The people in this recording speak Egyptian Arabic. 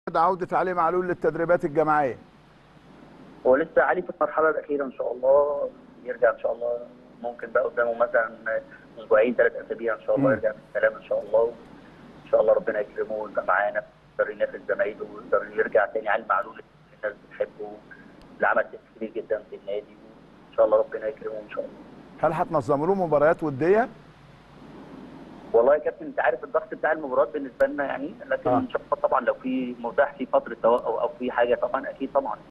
عودة علي معلول للتدريبات الجماعية هو لسه علي في المرحله الاخيره ان شاء الله يرجع ان شاء الله ممكن بقى قدامه مثلا اسبوعين ثلاث اسابيع ان شاء الله مم. يرجع بالسلامه ان شاء الله ان شاء الله ربنا يكرمه ويبقى معانا يقدر ينافس زمايله ويقدر يرجع تاني علي معلول اللي الناس بتحبه اللي عمل تأثير كبير جدا في النادي ان شاء الله ربنا يكرمه ان شاء الله هل هتنظموا له مباريات ودية؟ والله يا كابتن انت عارف الضغط بتاع المباراه بالنسبه لنا يعني لكن آه. ان شاء الله طبعا لو في متاح في فتره توقف او في حاجه طبعا اكيد طبعا